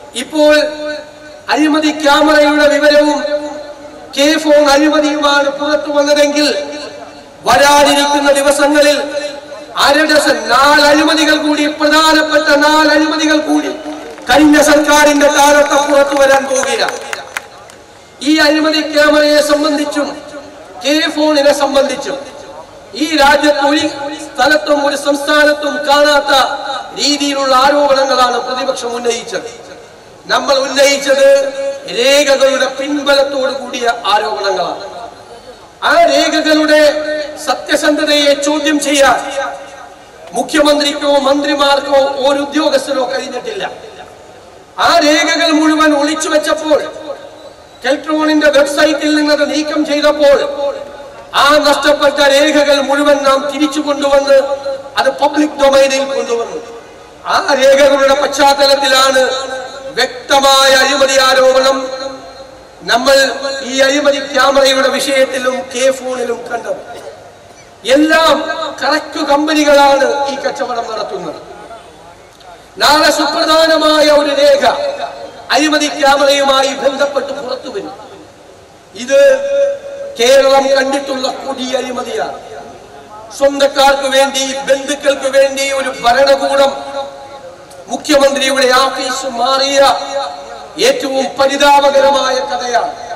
ഇപ്പോൾ അഴിമതി ക്യാമറയുടെ വിവരവും കെ ഫോൺ അഴിമതിയുമാണ് പുറത്തു വന്നതെങ്കിൽ വരാനിരിക്കുന്ന ദിവസങ്ങളിൽ അരഡസൻ നാല് അഴിമതികൾ കൂടി പ്രധാനപ്പെട്ട നാല് അഴിമതികൾ കൂടി കഴിഞ്ഞ സർക്കാരിന്റെ കാലത്ത് പുറത്തു വരാൻ പോകുകയാണ് ഈ അഴിമതി ക്യാമറയെ സംബന്ധിച്ചും കെ ഫോണിനെ സംബന്ധിച്ചും ഈ രാജ്യത്ത് ഒരു സ്ഥലത്തും ഒരു സംസ്ഥാനത്തും കാണാത്ത രീതിയിലുള്ള ആരോപണങ്ങളാണ് പ്രതിപക്ഷം ഉന്നയിച്ചത് നമ്മൾ ഉന്നയിച്ചത് രേഖകളുടെ പിൻബലത്തോടു കൂടിയ ആരോപണങ്ങളാണ് ആ രേഖകളുടെ സത്യസന്ധതയെ ചോദ്യം ചെയ്യാൻ മുഖ്യമന്ത്രിക്കോ മന്ത്രിമാർക്കോ ഒരു ഉദ്യോഗസ്ഥരോ കഴിഞ്ഞിട്ടില്ല ആ രേഖകൾ മുഴുവൻ ഒളിച്ചു വെച്ചപ്പോൾ കെൽട്രോണിന്റെ വെബ്സൈറ്റിൽ നിന്നത് നീക്കം ചെയ്തപ്പോൾ ആ നഷ്ടപ്പെട്ട രേഖകൾ മുഴുവൻ നാം തിരിച്ചു കൊണ്ടുവന്ന് അത് പബ്ലിക് ഡൊമൈനിൽ കൊണ്ടുവന്നു ആ രേഖകളുടെ പശ്ചാത്തലത്തിലാണ് വ്യക്തമായ അഴിമതി ആരോപണം നമ്മൾ ഈ അഴിമതി ക്യാമറയുടെ വിഷയത്തിലും കെ ഫോണിലും കണ്ടത് എല്ലാം കറക്റ്റ് കമ്പനികളാണ് ഈ കച്ചവടം നടത്തുന്നത് നാളെ സുപ്രധാനമായ ഒരു രേഖ അഴിമതി ക്യാമറയുമായി ബന്ധപ്പെട്ട് പുറത്തു വരും ഇത് കേരളം കണ്ടിട്ടുള്ള കൊടിയ അഴിമതിയാണ് സ്വന്തക്കാർക്ക് വേണ്ടി ബന്ധുക്കൾക്ക് വേണ്ടി ഒരു ഭരണകൂടം മുഖ്യമന്ത്രിയുടെ ആഫീസ് മാറിയ ഏറ്റവും പരിതാപകരമായ കഥയാണ്